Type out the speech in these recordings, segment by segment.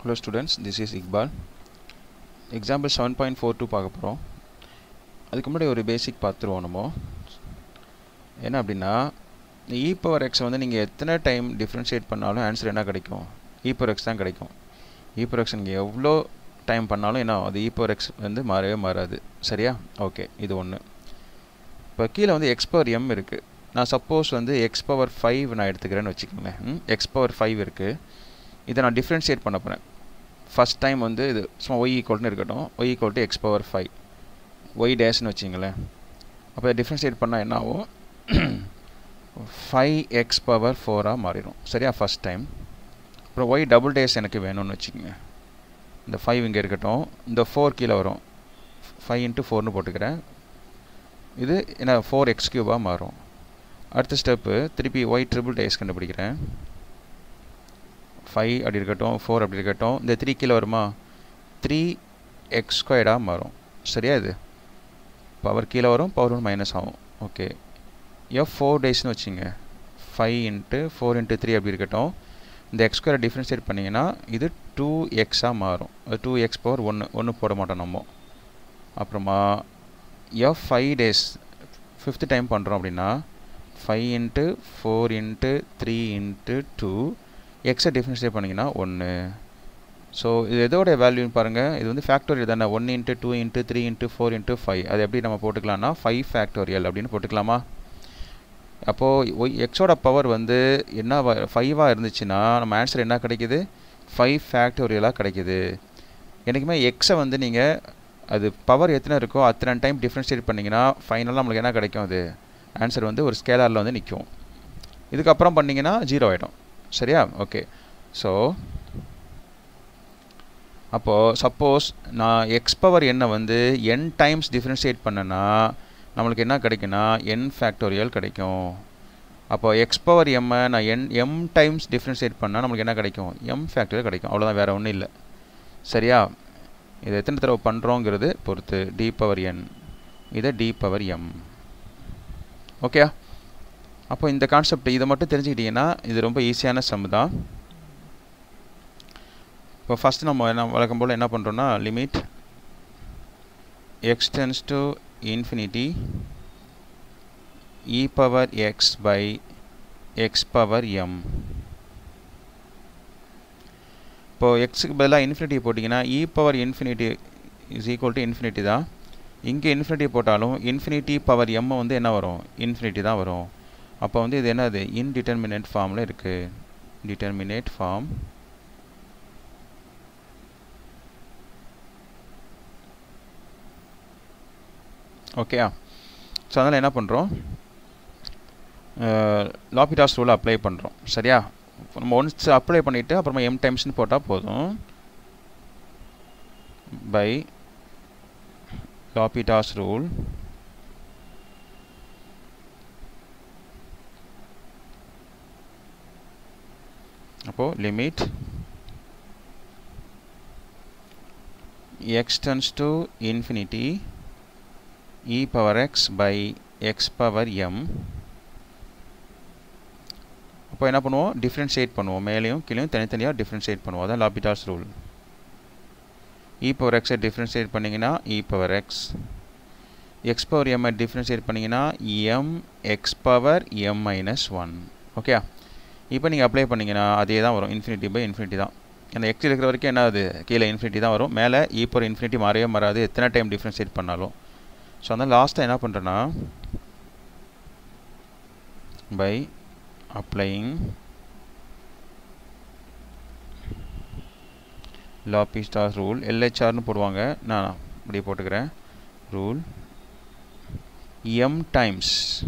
Hello students, this is Iqbal. Example seven point four two பார்க்க போகிறோம் அதுக்கு முன்னாடி ஒரு பேசிக் பார்த்துருவோம் நம்ம என்ன அப்படின்னா இ பவர் எக்ஸ் வந்து நீங்கள் எத்தனை டைம் டிஃப்ரென்ஷியேட் பண்ணாலும் ஆன்சர் என்ன கிடைக்கும் இ பவர் எக்ஸ் தான் கிடைக்கும் இ பவர் எக்ஸ் நீங்கள் எவ்வளோ டைம் பண்ணாலும் என்ன அது இ பவர் எக்ஸ் வந்து மாறவே மாறாது சரியா ஓகே இது ஒன்று இப்போ கீழே வந்து எக்ஸ் பவர் எம் இருக்குது நான் சப்போஸ் வந்து எக்ஸ் பவர் ஃபைவ் நான் எடுத்துக்கிறேன்னு வச்சுக்கோங்களேன் எக்ஸ் பவர் ஃபைவ் இருக்குது இதை நான் டிஃப்ரென்ஷியேட் பண்ண போகிறேன் ஃபஸ்ட் டைம் வந்து இது சும்மா ஒய் ஈக்குவல்னு இருக்கட்டும் y equal to x power five y டேஷ்னு வச்சிங்களேன் அப்போ டிஃப்ரென்ஷியேட் பண்ணால் என்ன ஆகும் ஃபைவ் எக்ஸ் பவர் ஃபோராக மாறிடும் சரியா ஃபஸ்ட் டைம் அப்புறம் ஒய் டபுள் டேஸ் எனக்கு வேணும்னு வச்சுக்கோங்க இந்த ஃபைவ் இங்கே இருக்கட்டும் இந்த ஃபோர் கீழே வரும் ஃபைவ் இன்ட்டு ஃபோர்னு போட்டுக்கிறேன் இது என்ன ஃபோர் எக்ஸ் க்யூபாக மாறும் அடுத்த ஸ்டெப்பு திருப்பி ஒய் ட்ரிபிள் டேஸ் கண்டுபிடிக்கிறேன் ஃபைவ் அப்படி இருக்கட்டும் ஃபோர் அப்படி இருக்கட்டும் இந்த த்ரீ கீழே வருமா த்ரீ எக்ஸ் ஸ்கொயர்டாக மாறும் சரியா இது பவர் கீழே வரும் பவர் ஒன் மைனஸ் ஆகும் ஓகே எஃப் ஃபோர் டேஸ்னு வச்சுங்க five into four into three அப்படி இருக்கட்டும் இந்த எக்ஸ் ஸ்கொயரை டிஃப்ரென்ஷியேட் பண்ணிங்கன்னா இது டூ எக்ஸாக மாறும் டூ எக்ஸ் பவர் ஒன்று ஒன்று போட மாட்டோம் நம்ம அப்புறமா f five dash fifth time பண்ணுறோம் அப்படின்னா five into four into three into two எக்ஸை டிஃப்ரென்ஷியேட் பண்ணிங்கன்னா ஒன்று ஸோ இது எதோட வேல்யூன்னு பாருங்கள் இது வந்து ஃபேக்டோரியல் தானே one into two into three into four into five அது எப்படி நம்ம போட்டுக்கலாம்னா ஃபைவ் ஃபேக்டோரியல் அப்படின்னு போட்டுக்கலாமா அப்போது ஒய் எக்ஸோட பவர் வந்து என்ன ஃபைவாக இருந்துச்சுன்னா நம்ம ஆன்சர் என்ன கிடைக்கிது ஃபைவ் ஃபேக்டோரியலாக கிடைக்கிது என்றைக்குமே எக்ஸை வந்து நீங்கள் அது பவர் எத்தனை இருக்கோ அத்தனை டைம் டிஃப்ரென்ஷியேட் பண்ணிங்கன்னா ஃபைனலாக நம்மளுக்கு என்ன கிடைக்கும் அது ஆன்சர் வந்து ஒரு ஸ்கேலாரில் வந்து நிற்கும் இதுக்கப்புறம் பண்ணிங்கன்னா ஜீரோ ஆகிடும் சரியா ஓகே ஸோ அப்போது சப்போஸ் நான் எக்ஸ் பவர் என்னை வந்து என் டைம்ஸ் டிஃப்ரென்ஷியேட் பண்ணேன்னா நம்மளுக்கு என்ன கிடைக்குன்னா என் ஃபேக்டோரியல் கிடைக்கும் அப்போது எக்ஸ் பவர் எம்மை நான் என் எம் டைம்ஸ் டிஃப்ரென்ஷியேட் பண்ணால் நம்மளுக்கு என்ன கிடைக்கும் எம் ஃபேக்டோரியல் கிடைக்கும் அவ்வளோதான் வேறு ஒன்றும் இல்லை சரியா இதை எத்தனை தடவை பண்ணுறோங்கிறது பொறுத்து டி பவர் என் இதை டி பவர் எம் ஓகேயா அப்போ இந்த கான்செப்ட் இதை மட்டும் தெரிஞ்சுக்கிட்டிங்கன்னா இது ரொம்ப ஈஸியான சம் தான் இப்போ ஃபஸ்ட்டு நம்ம என்ன வழக்கம் போல் என்ன பண்ணுறோன்னா limit x tends to infinity e power x by x power m இப்போது எக்ஸுக்கு பதிலாக இன்ஃபினிட்டி போட்டிங்கன்னா e power infinity is equal to infinity தான் இங்கே இன்ஃபினிட்டி போட்டாலும் இன்ஃபினிட்டி பவர் எம்மை வந்து என்ன வரும் இன்ஃபினிட்டி தான் வரும் அப்போ வந்து இது என்னது இன்டிட்டர்மினேட் ஃபார்மில் இருக்குது டிட்டர்மினேட் ஃபார்ம் ஓகேயா ஸோ அதனால் என்ன பண்ணுறோம் லாபிடாஸ் ரூல் அப்ளை பண்ணுறோம் சரியா நம்ம ஒன்ஸ் அப்ளை பண்ணிவிட்டு அப்புறமா எம் டைம்ஸ்னு போட்டால் போதும் பை லாபிடாஸ் ரூல் அப்போது limit x tends to infinity e power x by x power m அப்போ என்ன பண்ணுவோம் டிஃப்ரென்ஷியேட் பண்ணுவோம் மேலேயும் கீழேயும் தனித்தனியாக டிஃப்ரென்ஷியேட் பண்ணுவோம் அதான் லாபிட்டாஸ் ரூல் இ பவர் எக்ஸை டிஃப்ரென்ஷியேட் பண்ணிங்கன்னா e power x x power m differentiate பண்ணிங்கன்னா m x power m minus one okay இப்போ நீங்கள் அப்ளை பண்ணிங்கன்னா அதே தான் வரும் இன்ஃபினிட்டி பை இன்ஃபினிட்டி தான் அந்த எக்ஸ் இருக்கிற வரைக்கும் என்ன ஆகுது கீழே இன்ஃபினிட்டி தான் வரும் மேலே இப்போ ஒரு இன்ஃபினிட்டி மாறவே மாறாது எத்தனை டைம் டிஃப்ரென்ஷியேட் பண்ணாலும் ஸோ அதனால் லாஸ்ட்டாக என்ன பண்ணுறேன்னா பை அப்ளையிங் லாபிஸ்டார் ரூல் எல்ஹெச்ஆர்னு போடுவாங்க நான் இப்படி போட்டுக்கிறேன் ரூல் எம் டைம்ஸ்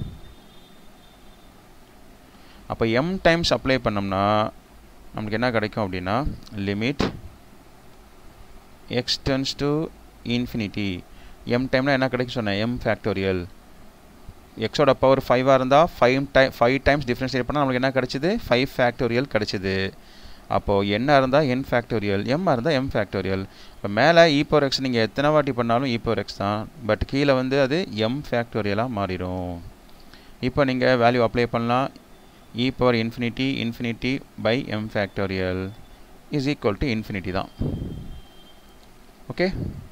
அப்போ எம் டைம்ஸ் அப்ளை பண்ணோம்னா நமக்கு என்ன கிடைக்கும் அப்படின்னா limit x tends to infinity m டைம்னா என்ன கிடைக்கும் சொன்னேன் எம் ஃபேக்டோரியல் எக்ஸோட பவர் ஃபைவாக இருந்தால் five time five times differentiate பண்ணால் நம்மளுக்கு என்ன கிடச்சிது ஃபைவ் ஃபேக்டோரியல் கிடச்சிது அப்போது என்ன இருந்தால் என் ஃபேக்டோரியல் எம்மாக இருந்தால் எம் ஃபேக்டோரியல் இப்போ மேலே இ பவர் எக்ஸ் நீங்கள் எத்தனை வாட்டி பண்ணாலும் இ பவர் எக்ஸ் தான் பட் கீழே வந்து அது எம் ஃபேக்டோரியலாக மாறிடும் இப்போ நீங்கள் வேல்யூ அப்ளை பண்ணலாம் e power infinity infinity by m factorial is equal to infinity தான் ஓகே